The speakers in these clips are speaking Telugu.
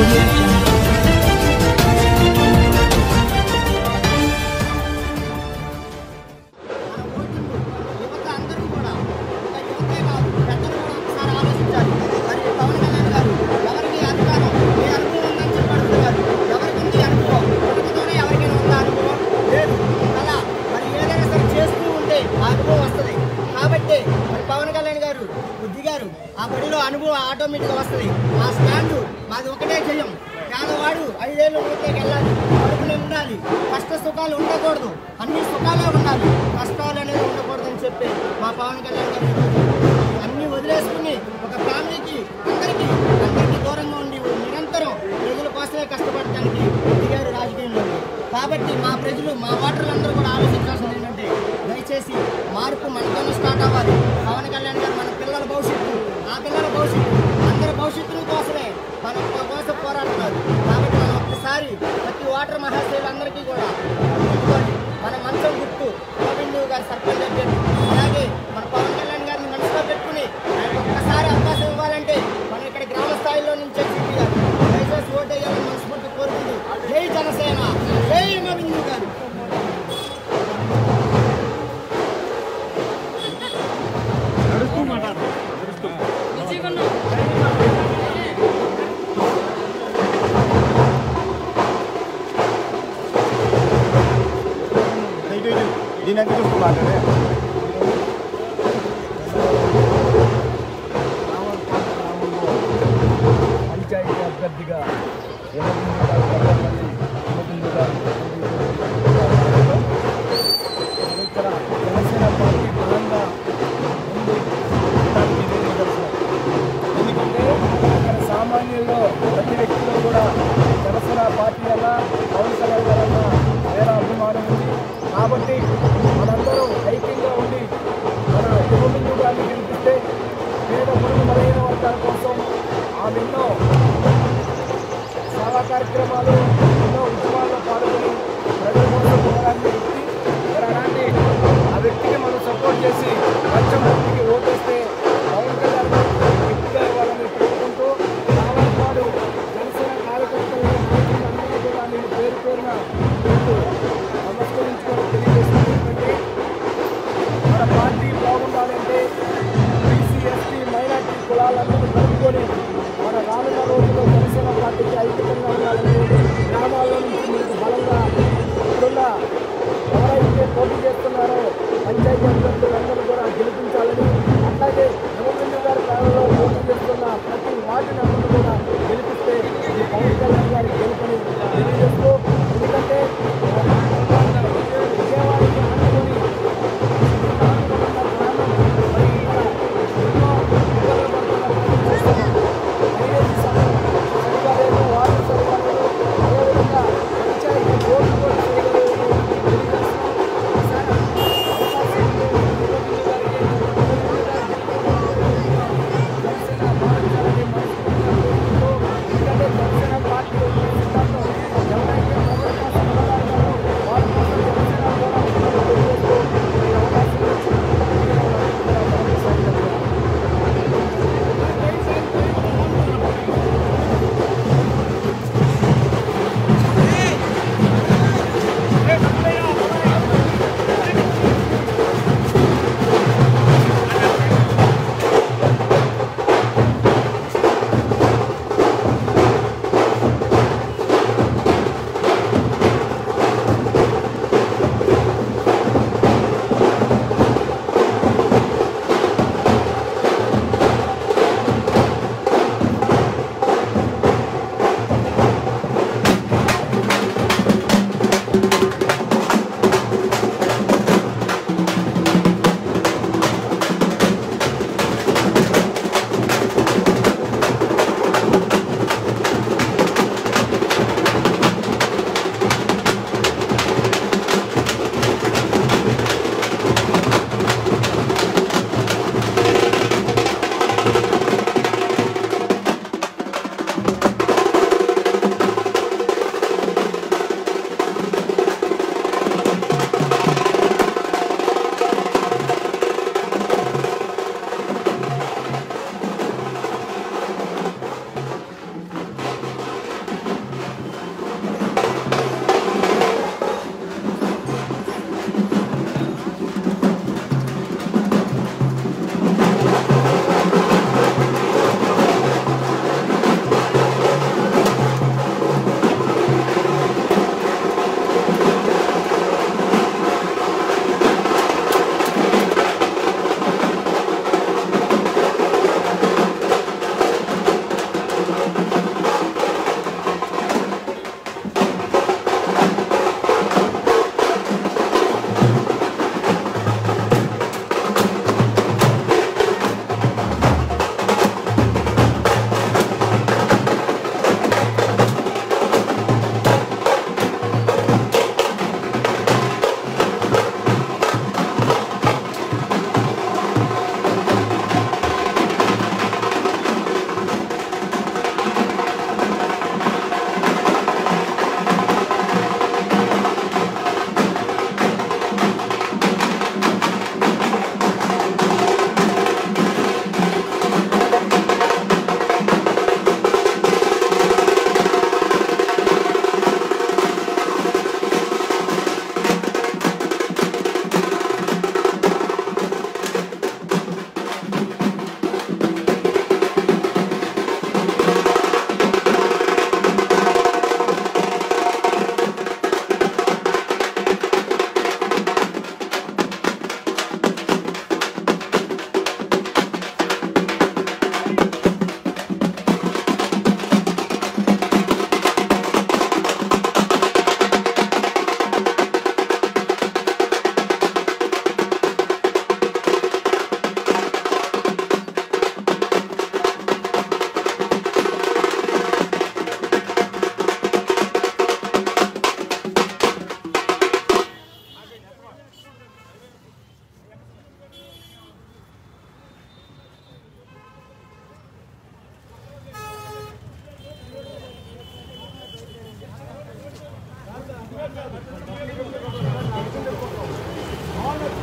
audio jungle. యువత అందరూ కూడా ఒక యువతే కాదు పెద్దలు కూడా ఒకసారి ఆలోచించాలి మరి పవన్ కళ్యాణ్ గారు ఎవరికి అధికారం ఏ అనుభవం ఉందని చెప్పి అడుగుతున్నారు ఎవరికి ఉంది అనుభవం కుటుంబంతోనే ఎవరికైనా ఉందా అనుభవం లేదు అలా మరి ఏదైనా సరే చేస్తూ ఉంటే ఆ అనుభవం వస్తుంది కాబట్టి మరి పవన్ కళ్యాణ్ గారు బుద్ధి గారు ఆ బడిలో అనుభవం ఆటోమేటిక్గా వస్తుంది ఆ స్టాండు మాది ఒకటే జయం పేదవాడు ఐదేళ్ళు నోట్లోకి వెళ్ళాలి కడుపునే ఉండాలి కష్ట సుఖాలు ఉండకూడదు అన్ని సుఖాలే ఉండాలి కష్టాలు అనేది ఉండకూడదు అని చెప్పి మా పవన్ కళ్యాణ్ గారు ఈరోజు అన్ని వదిలేసుకుని ఒక ఫ్యామిలీకి అందరికీ అందరికీ దూరంగా ఉండి నిరంతరం ప్రజల కోసమే కష్టపడటానికి దిగారు రాజకీయంలో కాబట్టి మా ప్రజలు మా ఓటర్లందరూ కూడా ఆలోచించాల్సింది ఏంటంటే దయచేసి మార్పు మనతోనే స్టార్ట్ అవ్వాలి పవన్ కళ్యాణ్ గారు మన పిల్లల భవిష్యత్తు ఆ పిల్లల భవిష్యత్తు అందరి భవిష్యత్తు కోసమే మన కోసం పోరాడుతున్నారు కాబట్టి మనం ఒక్కసారి ప్రతి ఓటర్ మహాశయులందరికీ కూడా గుర్తుకోండి మన మంచం గుర్తు గోవిందు గారి సర్పంచ్ అభ్యర్థి అలాగే మన పవన్ కళ్యాణ్ గారిని మనసులో పెట్టుకుని ఆయన ఒక్కసారి అవకాశం ఇవ్వాలంటే మనం ఇక్కడ గ్రామ స్థాయిలో నుంచే చెప్పి గారు దయచేసి ఓటు వేయాలని మనస్ఫూర్తి కోరుకుంటూ జై జనసేన జై గోవిందు గారు దీని ఎంత చూస్తూ మాట్లాడే పంచాయతీ అభ్యర్థిగా ఇక్కడ జనసేన పార్టీ బలంగా ఉంది దానికి ఇదే నిదర్శనం. ఎందుకంటే ఇక్కడ సామాన్యుల్లో ప్రతి వ్యక్తిలో కూడా జనసేన పార్టీ వల్ల పవన్ కళ్యాణ్ గారన్న వేరే అభిమానం ఉంది కాబట్టి మనందరం ఐక్యంగా ఉండి మన యువమిందు గారిని గెలిపిస్తే పేద పురుగు బలహీన వర్గాల కోసం ఆమె ఎన్నో సేవా కార్యక్రమాలు ఎన్నో ఉద్యమాల్లో పాల్గొని ప్రజల కోసం పోరాడిన వ్యక్తి మరి అలాంటి ఆ వ్యక్తికి మనం సపోర్ట్ చేసి పంచమూర్తికి ఓటేస్తే పవన్ కళ్యాణ్ గారికి వ్యక్తిగా ఇవ్వాలని కోరుకుంటూ రావాలి జనసేన కార్యకర్తలు నాయకులందరూ కూడా నేను పేరు పేరున మీకు నమస్కరించుకొని తెలియజేస్తుంది ఏంటంటే మన పార్టీ బాగుండాలంటే బీసీ ఎస్టీ మైనార్టీ కులాలందరూ కలుపుకొని మన రానున్న రోజుల్లో జనసేన పార్టీకి ఐక్యంగా ఉండాలని గ్రామాల్లో నుంచి మీకు బలంగా ఇప్పుడున్న ఎవరైతే పోటీ చేస్తున్నారో పంచాయతీ అభ్యర్థులందరూ కూడా గెలిపించాలని అట్లాగే యువకులు గారి కాలంలో పోటీ చేస్తున్న ప్రతి వార్డుని అందరూ కూడా గెలిపిస్తే ఇది పవన్ కళ్యాణ్ గారి గెలుపని తెలియజేస్తూ ఎందుకంటే విజయవాడకి ఆనుకొని పార్టీ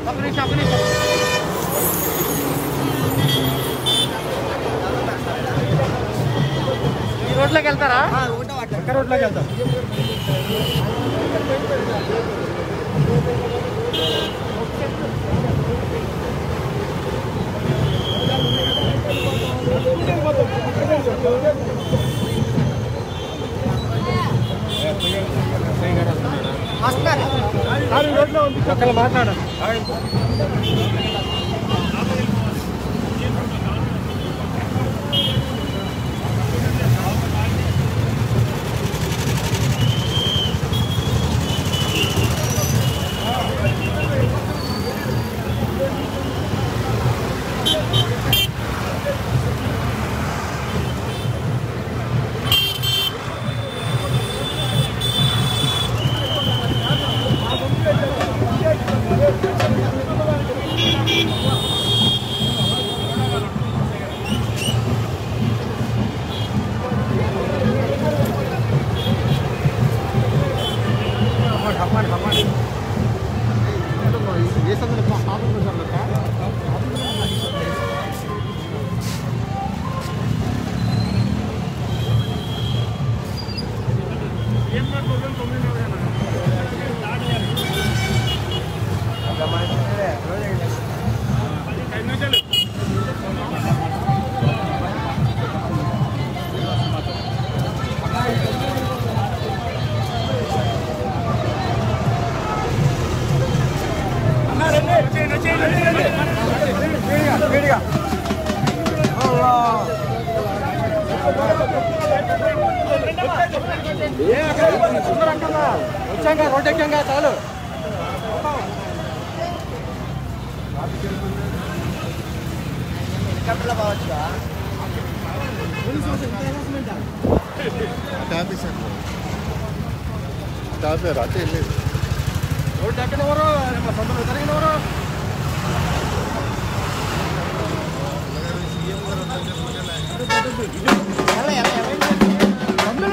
ఒక నిమిషం ఒక నిమిషం ఈ రోడ్లోకి వెళ్తారా ఒకటో వాటర్ ఒక్క రోడ్లోకి వెళ్తాం వస్తున్నారు రోడ్లో ఉంది ఒక్కరు మాట్లాడాలి వచ్చాక రోడ్ ఎక్కాక చాలు హెలికాప్టర్లో పోవచ్చుగా తాపారు అటే వెళ్ళేది రోడ్ ఎక్కడెవరు సొంత జరిగినవరు ఎలా ఎలా ఎలా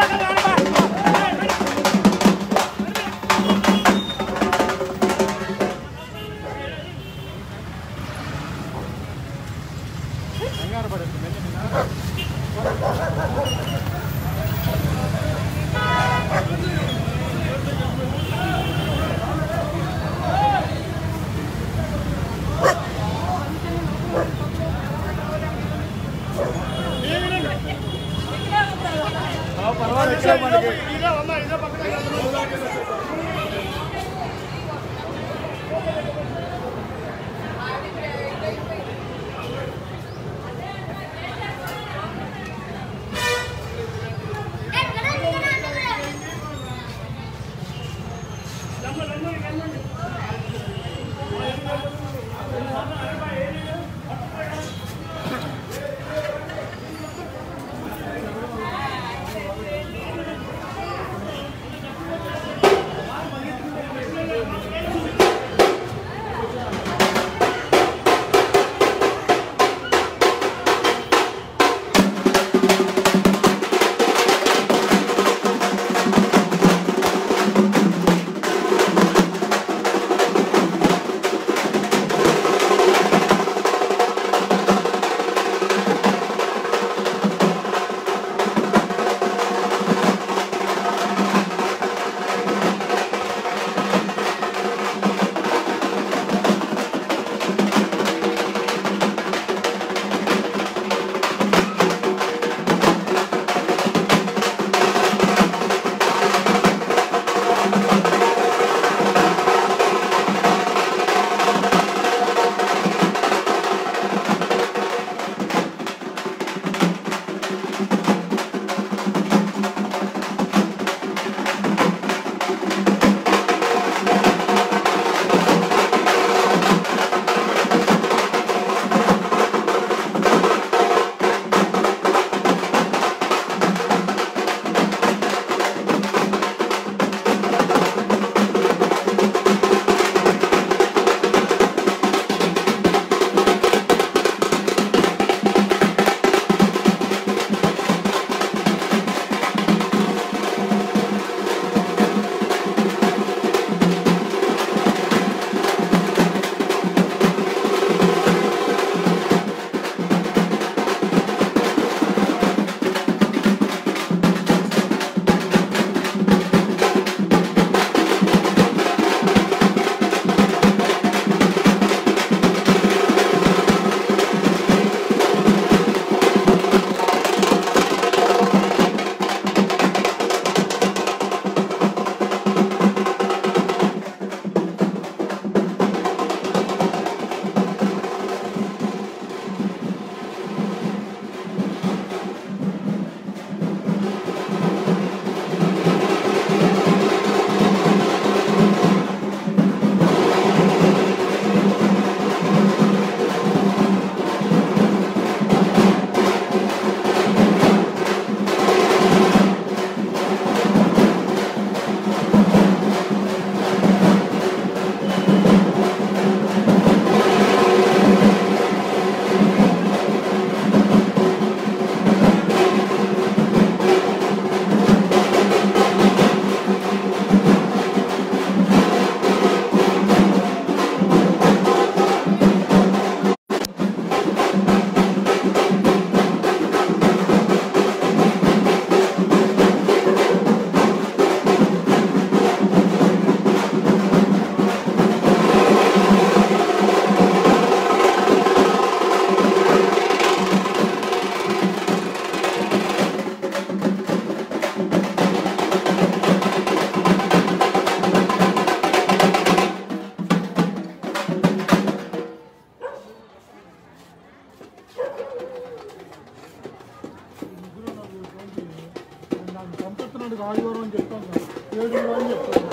పంపిస్తున్నాడు ఆదివారం అని చెప్తాను ఏడు అని చెప్తాను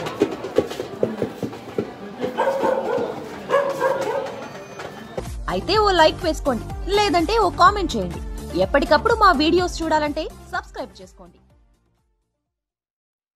అయితే ఓ లైక్ వేసుకోండి లేదంటే ఓ కామెంట్ చేయండి ఎప్పటికప్పుడు మా వీడియోస్ చూడాలంటే సబ్స్క్రైబ్ చేసుకోండి